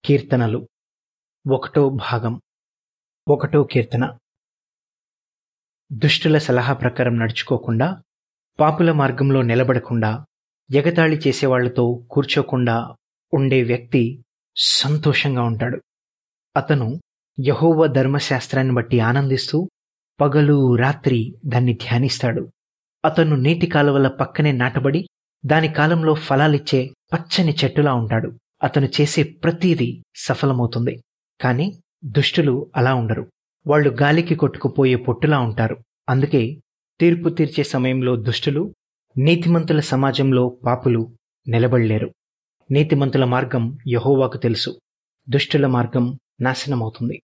కీర్తనలు ఒకటో భాగం ఒకటో కీర్తన దుష్టుల సలహా ప్రకారం నడుచుకోకుండా పాపుల మార్గంలో నిలబడకుండా ఎగతాళి చేసేవాళ్లతో కూర్చోకుండా ఉండే వ్యక్తి సంతోషంగా ఉంటాడు అతను యహోవ ధర్మశాస్త్రాన్ని బట్టి ఆనందిస్తూ పగలు రాత్రి దాన్ని ధ్యానిస్తాడు అతను నీటి కాలువల పక్కనే నాటబడి దాని కాలంలో ఫలాలిచ్చే పచ్చని చెట్టులా ఉంటాడు అతను చేసే ప్రతీదీ సఫలమవుతుంది కానీ దుష్టులు అలా ఉండరు వాళ్ళు గాలికి కొట్టుకుపోయే పొట్టులా ఉంటారు అందుకే తీర్పు తీర్చే సమయంలో దుష్టులు నీతిమంతుల సమాజంలో పాపులు నిలబడలేరు నీతిమంతుల మార్గం యహోవాకు తెలుసు దుష్టుల మార్గం నాశనమవుతుంది